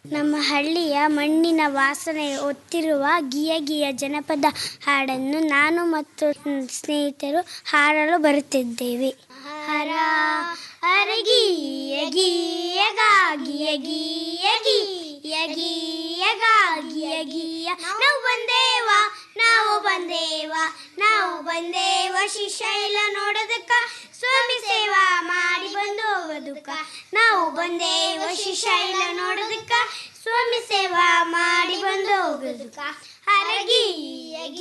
ನಮ್ಮ ಹಳ್ಳಿಯ ಮಣ್ಣಿನ ವಾಸನೆ ಒತ್ತಿರುವ ಗಿಯ ಗಿಯ ಜನಪದ ಹಾಡನ್ನು ನಾನು ಮತ್ತು ಸ್ನೇಹಿತರು ಹಾಡಲು ಬರುತ್ತಿದ್ದೇವೆ ಹರ ಹರಗಿಯ ಗೀಯಗ ಗಿಯ ಗೀಯ ಗೀಯ ಗೀಯಗ ಗಿಯ ಗೀಯ ನಾವು ಬಂದೇವ ನಾವು ಬಂದೇವ ನಾವು ಬಂದೇವ ಶ್ರೀಶೈಲ ನೋಡೋದಕ್ಕ ಸ್ವಾಮಿ ಸೇವಾ ಮಾಡಿ ಬಂದು ಹೋಗೋದಕ್ಕ ನಾವು ಬಂದೇವ ಶ್ರೀಶೈಲ ನೋಡೋದಕ್ಕ ಸ್ವಾಮಿ ಸೇವಾ ಮಾಡಿ ಬಂದು ಹೋಗೋದಕ್ಕ ಹರಗಿ